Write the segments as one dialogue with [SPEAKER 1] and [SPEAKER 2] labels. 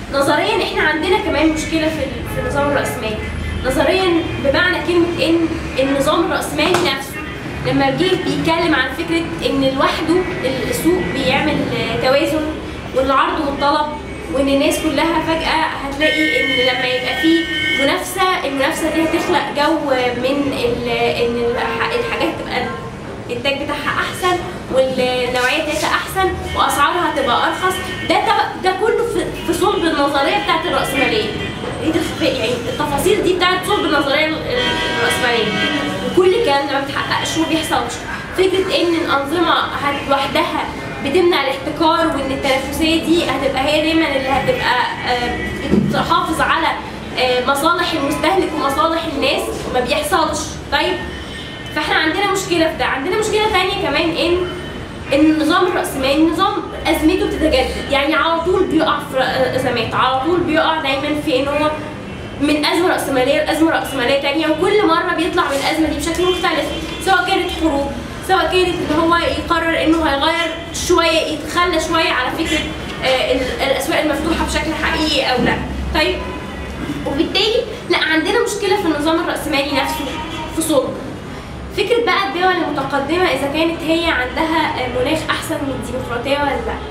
[SPEAKER 1] نظريا احنا عندنا كمان مشكله في ال- في النظام الراسمالي نظريا بمعنى كلمه ان النظام الراسمالي نفسه لما جه بيتكلم عن فكره ان لوحده السوق بيعمل آه، توازن والعرض والطلب وان الناس كلها فجاه هتلاقي ان لما يبقى في منافسه المنافسه دي هتخلق جو من ال- ان الح- الحاجات تبقى الانتاج بتاعها احسن والنوعيه بتاعتها احسن واسعارها هتبقى ارخص ده تب- ده كله في- في صلب النظريه بتاعت الراسماليه دي تخ- يعني التفاصيل دي بتاعت صلب النظريه ال- ال- الراسماليه وكل الكلام ده ما بيتحققش وما بيحصلش فكره ان الانظمه هت- لوحدها بتمنع الاحتكار وان التنافسيه دي هتبقى هي دايما اللي هتبقى آه، بتحافظ على آه، مصالح المستهلك ومصالح الناس ما بيحصلش طيب فاحنا عندنا مشكله في ده عندنا مشكله ثانيه كمان ان ان النظام الراسمالي نظام ازمته بتتجدد يعني على طول بيقع في ازمات على طول بيقع دايما في ان هو من ازمه راسماليه لازمه راسماليه ثانيه وكل مره بيطلع من الازمه دي بشكل مختلف سواء كانت حروب سواء كانت ان هو يقرر انه هيغير شويه يتخلى شويه على فكره آه، ال- الاسواق المفتوحه بشكل حقيقي او لا طيب وبالتالي لا عندنا مشكله في النظام الراسمالي نفسه في صلب فكره بقى الدول المتقدمه اذا كانت هي عندها مناخ احسن من الديمقراطيه ولا لا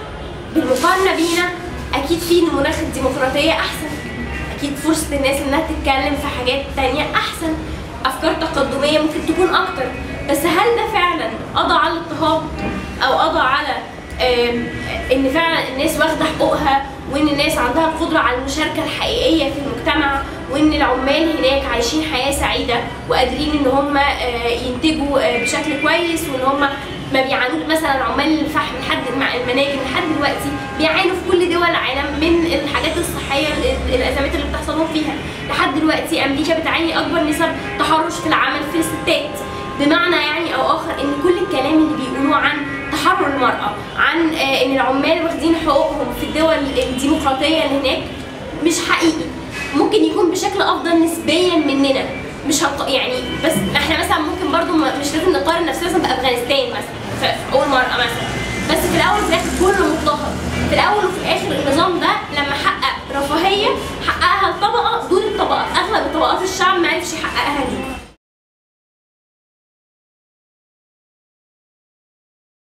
[SPEAKER 1] بالمقارنه بينا اكيد في مناخ الديمقراطيه احسن اكيد فرصه الناس انها تتكلم في حاجات تانية احسن افكار تقدميه ممكن تكون اكتر بس هل ده فعلا قضى على الاضطهاد او قضى على آم، ان فعلا الناس واخده حقوقها وان الناس عندها القدره على المشاركه الحقيقيه في المجتمع وان العمال هناك عايشين حياه سعيده وقادرين ان هم آه، ينتجوا آه، بشكل كويس وان هم ما بيعانوش مثلا عمال الفحم لحد مع المناجم لحد دلوقتي بيعانوا في كل دول العالم من الحاجات الصحيه ال- الازمات اللي بتحصل لهم فيها لحد دلوقتي امريكا بتعاني اكبر نسب تحرش في العمل في الستات بمعنى يعني او اخر ان كل الكلام اللي بيقولوه عن تحرر المراه عن آه، ان العمال واخدين حقوقهم في الدول الديمقراطيه اللي هناك مش حقيقي ممكن يكون بشكل افضل نسبيا مننا مش هق... يعني بس احنا مثلا ممكن برضو ما- مش لازم نقارن نفسنا مثلا بافغانستان مثلا في في اول مره مثلا بس في الاول وفي الاخر كله مضطهد في الاول وفي الاخر النظام ده